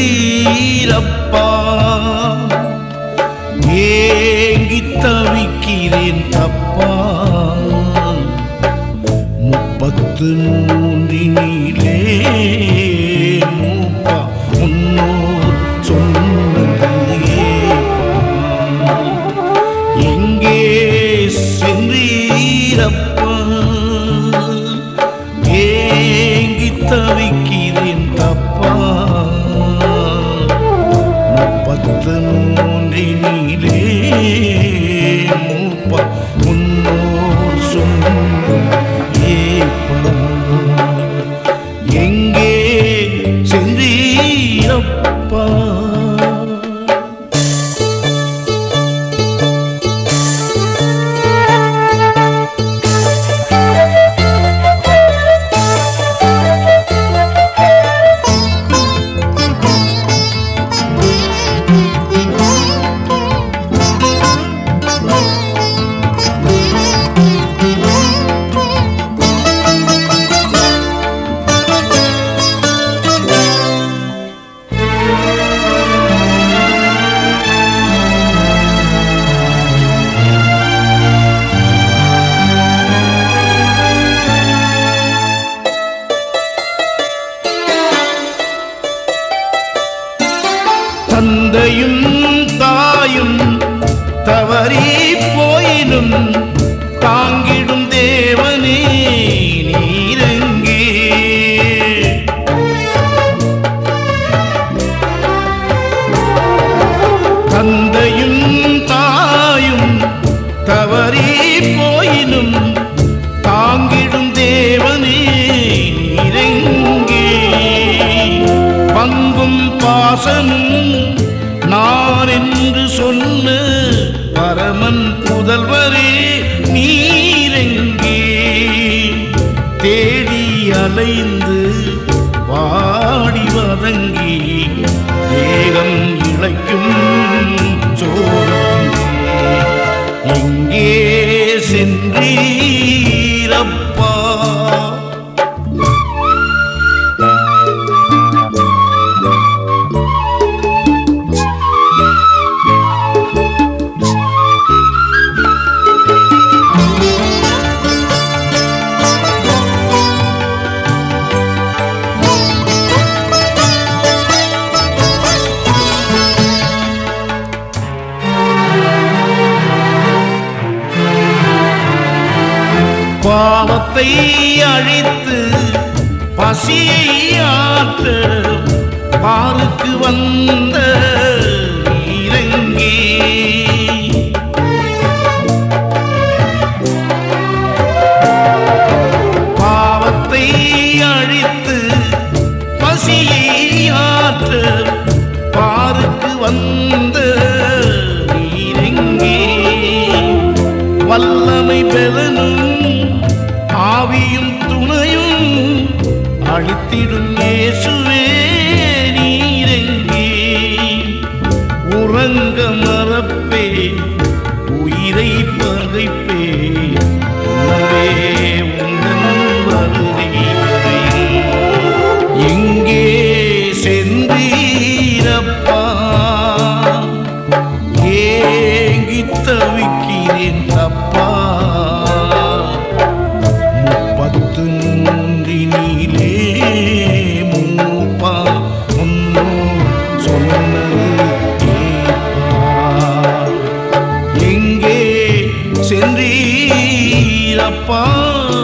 சென்றீரப்பா ஏங்கி தவிக்கிறேன் அப்பா முப்பத்து மூன்றினிலே மூப்பா முன்னோர் சொன்னதே எங்கே சென்றீரப்பா ஏங்கி தவிக்கிறேன் தப்பா முப்பத்து மூன்றினிலே மூப்பா முன்னோர் சொன்ன ஏப்பா எங்கே சென்றீரப்பா தந்தையும் தாயும் தவறி போயினும் தாங்கிடும் தேவனே நீரங்கே தந்தையும் தாயும் தவறி போயினும் தாங்கிடும் தேவனே நீரெங்கே பங்கும் பாசமும் நான் என்று சொன்ன பரமன் புதல்வரே நீரெங்கே தேடி அலைந்து வாடி வதங்கி தேகம் இழைக்கும் சோகம் எங்கே சென்றீரப்பா பாவத்தை அழித்து பசியை ஆற்ற பாருக்கு வந்த நீரங்கே பாவத்தை அழித்து பசியை ஆற்ற பாருக்கு வந்த நீரெங்கே வல்லமை பெலனும் ஆவியும் துணையும் அழித்திடும் இயேசுவே நீரெங்கே உறங்க மறப்பே உயிரை பகைப்பே உணவே உந்தன் வருகை எங்கே சென்றீரப்பா ஏங்கி தவிக்கிறேன் தப்பா முப்பத்து மூன்றினிலே மூப்பா முன்னோ சொன்னது கேட்பா. எங்கே சென்றீரப்பா